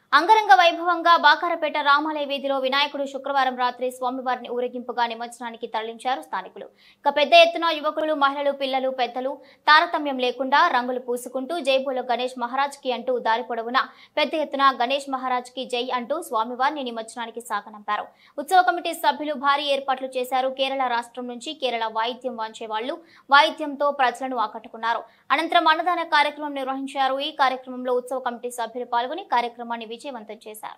అంగరంగ వైభవంగా బాకారపేట రామాలయ వీధిలో వినాయకుడు శుక్రవారం రాత్రి స్వామివారిని ఊరేగింపుగా నిమజ్జనానికి తరలించారు స్థానికులు ఇక పెద్ద ఎత్తున యువకులు మహిళలు పిల్లలు పెద్దలు తారతమ్యం లేకుండా రంగులు పూసుకుంటూ జైబోలో గణేష్ మహారాజ్ కి అంటూ దారి పొడవునా పెద్ద ఎత్తున గణేష్ మహారాజ్ కి జై అంటూ స్వామివారిని నిమజ్జనానికి సాగనంపారు ఉత్సవ కమిటీ సభ్యులు భారీ ఏర్పాట్లు చేశారు కేరళ రాష్ట్రం నుంచి కేరళ వాయిద్యం వాంచే వాళ్ళు వాయిద్యంతో ప్రజలను ఆకట్టుకున్నారు అనంతరం అన్నదాన కార్యక్రమం నిర్వహించారు ఈ కార్యక్రమంలో ఉత్సవ కమిటీ సభ్యులు పాల్గొని కార్యక్రమాన్ని విజయవంతం చేశారు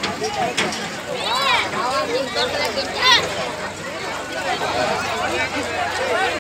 నీకు ఇష్టమైంది